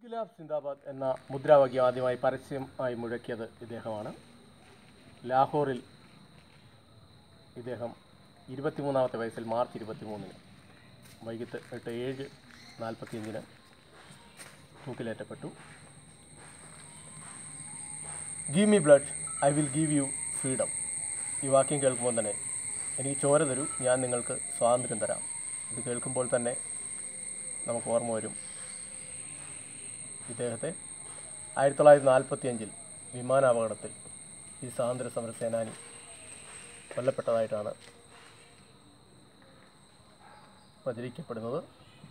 ഇൻക്വിലാബ് സിന്ദാബാദ് എന്ന മുദ്രാവാക്യം ആദ്യമായി പരസ്യമായി മുഴക്കിയത് ഇദ്ദേഹമാണ് ലാഹോറിൽ ഇദ്ദേഹം ഇരുപത്തിമൂന്നാമത്തെ വയസ്സിൽ മാർച്ച് ഇരുപത്തിമൂന്നിന് വൈകിട്ട് എട്ട് ഏഴ് നാൽപ്പത്തിയഞ്ചിന് തൂക്കിലേറ്റപ്പെട്ടു give me blood I will give you freedom ഈ വാക്യം കേൾക്കുമ്പോൾ തന്നെ എനിക്ക് ചോര തരൂ ഞാൻ നിങ്ങൾക്ക് സ്വാതന്ത്ര്യം തരാം ഇത് കേൾക്കുമ്പോൾ തന്നെ നമുക്ക് ഓർമ്മ വരും ഇദ്ദേഹത്തെ ആയിരത്തി തൊള്ളായിരത്തി നാൽപ്പത്തി അഞ്ചിൽ വിമാനാപകടത്തിൽ ഈ സ്വാതന്ത്ര്യ സമര സേനാനി കൊല്ലപ്പെട്ടതായിട്ടാണ് പ്രചരിക്കപ്പെടുന്നത്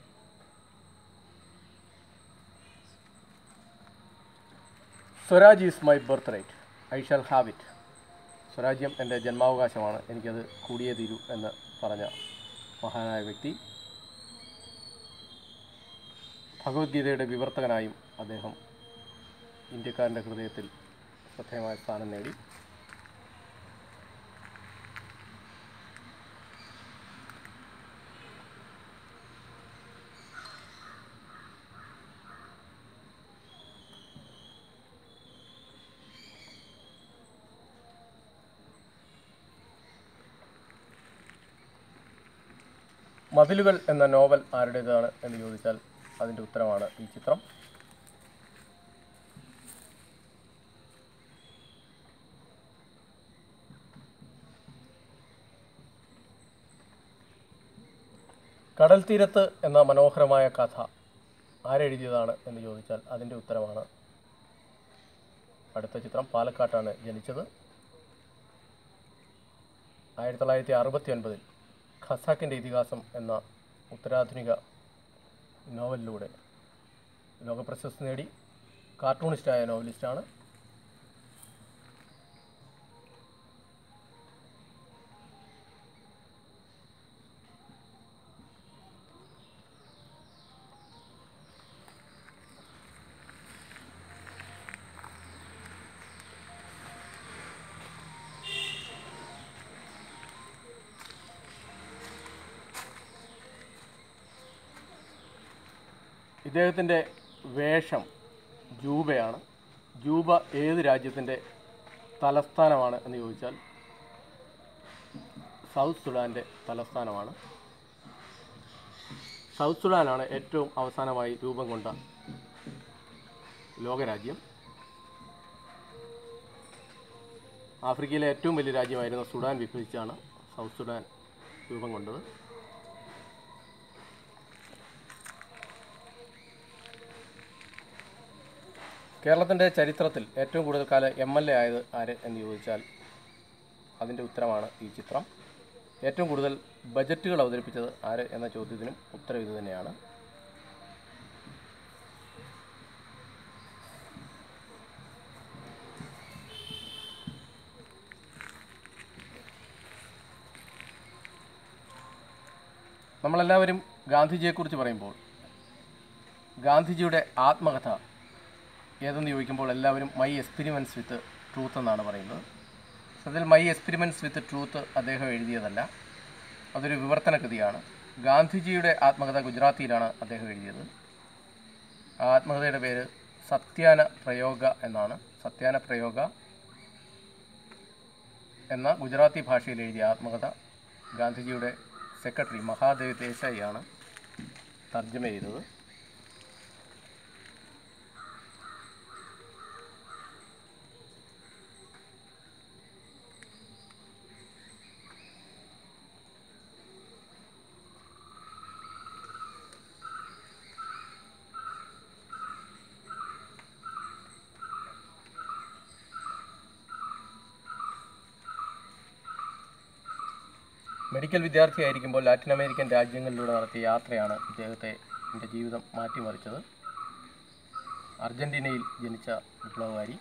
Swaraj is my birthright I shall have it സ്വരാജ്യം എൻ്റെ ജന്മാവകാശമാണ് എനിക്കത് കൂടിയേ തീരൂ എന്ന് പറഞ്ഞ മഹാനായ വ്യക്തി ഭഗവത്ഗീതയുടെ വിവർത്തകനായും അദ്ദേഹം ഇന്ത്യക്കാരൻ്റെ ഹൃദയത്തിൽ ശ്രദ്ധേയമായ സ്ഥാനം നേടി മതിലുകൾ എന്ന നോവൽ ആരുടേതാണ് എന്ന് ചോദിച്ചാൽ അതിൻ്റെ ഉത്തരമാണ് ഈ ചിത്രം കടൽ തീരത്ത് എന്ന മനോഹരമായ കഥ ആരെഴുതിയതാണ് എന്ന് ചോദിച്ചാൽ അതിൻ്റെ ഉത്തരമാണ് അടുത്ത ചിത്രം പാലക്കാട്ടാണ് ജനിച്ചത് ആയിരത്തി തൊള്ളായിരത്തി അറുപത്തി ഒൻപതിൽ ഖസാക്കിൻ്റെ ഇതിഹാസം എന്ന ഉത്തരാധുനിക നോവലിലൂടെ ലോകപ്രശസ്തി നേടി കാർട്ടൂണിസ്റ്റായ നോവലിസ്റ്റാണ് ഇദ്ദേഹത്തിൻ്റെ വേഷം ജൂബയാണ് ജൂബ ഏത് രാജ്യത്തിൻ്റെ തലസ്ഥാനമാണ് എന്ന് ചോദിച്ചാൽ സൗത്ത് സുഡാൻ്റെ തലസ്ഥാനമാണ് സൗത്ത് സുഡാനാണ് ഏറ്റവും അവസാനമായി രൂപം കൊണ്ട ലോകരാജ്യം ആഫ്രിക്കയിലെ ഏറ്റവും വലിയ രാജ്യമായിരുന്ന സുഡാൻ വിഭജിച്ചാണ് സൗത്ത് സുഡാൻ രൂപം കൊണ്ടത് കേരളത്തിൻ്റെ ചരിത്രത്തിൽ ഏറ്റവും കൂടുതൽ കാലം എം എൽ എ ആയത് ആര് എന്ന് ചോദിച്ചാൽ അതിൻ്റെ ഉത്തരമാണ് ഈ ചിത്രം ഏറ്റവും കൂടുതൽ ബജറ്റുകൾ അവതരിപ്പിച്ചത് ആര് എന്ന ചോദ്യത്തിനും ഉത്തരം ഇത് തന്നെയാണ് നമ്മളെല്ലാവരും ഗാന്ധിജിയെക്കുറിച്ച് പറയുമ്പോൾ ഗാന്ധിജിയുടെ ആത്മകഥ ഏതെന്ന് ചോദിക്കുമ്പോൾ എല്ലാവരും മൈ എക്സ്പെരിമെൻറ്റ്സ് വിത്ത് ട്രൂത്ത് എന്നാണ് പറയുന്നത് അതിൽ മൈ എക്സ്പെരിമെൻറ്റ്സ് വിത്ത് ട്രൂത്ത് അദ്ദേഹം എഴുതിയതല്ല അതൊരു വിവർത്തന കൃതിയാണ് ഗാന്ധിജിയുടെ ആത്മകഥ ഗുജറാത്തിയിലാണ് അദ്ദേഹം എഴുതിയത് ആ ആത്മകഥയുടെ പേര് സത്യാന പ്രയോഗ എന്നാണ് സത്യാന പ്രയോഗ എന്ന ഗുജറാത്തി ഭാഷയിൽ എഴുതിയ ആത്മകഥ ഗാന്ധിജിയുടെ സെക്രട്ടറി മഹാദേവ് ദേശായിയാണ് തർജ്ജമ ചെയ്തത് മെഡിക്കൽ വിദ്യാർത്ഥിയായിരിക്കുമ്പോൾ ലാറ്റിൻ അമേരിക്കൻ രാജ്യങ്ങളിലൂടെ നടത്തിയ യാത്രയാണ് ഇദ്ദേഹത്തെ എൻ്റെ ജീവിതം മാറ്റിമറിച്ചത് അർജൻറ്റീനയിൽ ജനിച്ച വിപ്ലവകാരി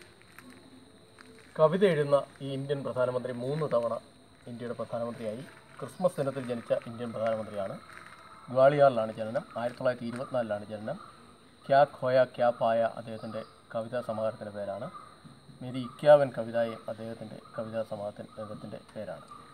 കവിത എഴുതുന്ന ഈ ഇന്ത്യൻ പ്രധാനമന്ത്രി മൂന്ന് തവണ ഇന്ത്യയുടെ പ്രധാനമന്ത്രിയായി ക്രിസ്മസ് ദിനത്തിൽ ജനിച്ച ഇന്ത്യൻ പ്രധാനമന്ത്രിയാണ് ഗ്വാളിയാറിലാണ് ജനനം ആയിരത്തി തൊള്ളായിരത്തി ഇരുപത്തിനാലിലാണ് ജനനം ക്യാ ഖോയ ക്യാ പായ അദ്ദേഹത്തിൻ്റെ കവിതാ സമാഹാരത്തിൻ്റെ പേരാണ് മേരി ഇക്യാവൻ കവിതായും അദ്ദേഹത്തിൻ്റെ കവിതാ സമാഹാരത്തിൻ്റെ പേരാണ്